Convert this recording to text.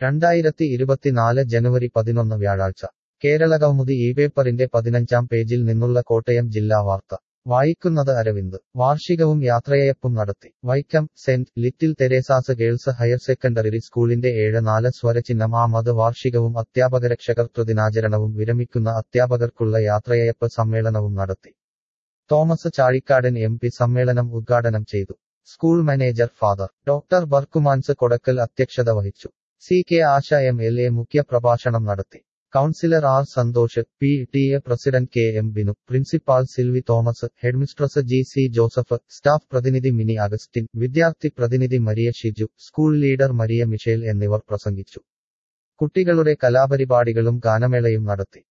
രണ്ടായിരത്തി ഇരുപത്തിനാല് ജനുവരി പതിനൊന്ന് വ്യാഴാഴ്ച കേരളകൗമുദി ഈ പേപ്പറിന്റെ പതിനഞ്ചാം പേജിൽ നിന്നുള്ള കോട്ടയം ജില്ലാ വാർത്ത വായിക്കുന്നത് അരവിന്ദ് വാർഷികവും യാത്രയയപ്പും നടത്തി Vaikom saint Little Teresa's Girls Higher Secondary സ്കൂളിന്റെ ഏഴ് നാല് സ്വരചിഹ്നം ആമത് വാർഷികവും അധ്യാപകരക്ഷകർത്തൃ ദിനാചരണവും വിരമിക്കുന്ന അധ്യാപകർക്കുള്ള യാത്രയയപ്പ് സമ്മേളനവും നടത്തി തോമസ് ചാഴിക്കാടൻ എം പി സമ്മേളനം ഉദ്ഘാടനം ചെയ്തു school manager father doctor Berchmans Kodakkal അധ്യക്ഷത വഹിച്ചു C K Asha M L A മുഖ്യപ്രഭാഷണം നടത്തി councillor R Santhosh P T A president K M Binu principal Silvy Thomas headmistress G C Joseph staff പ്രതിനിധി മിനി അഗസ്റ്റിൻ വിദ്യാർത്ഥി പ്രതിനിധി മരിയ ഷിജു സ്കൂൾ ലീഡർ മരിയ മിഷേൽ എന്നിവർ പ്രസംഗിച്ചു കുട്ടികളുടെ കലാപരിപാടികളും ഗാനമേളയും നടത്തി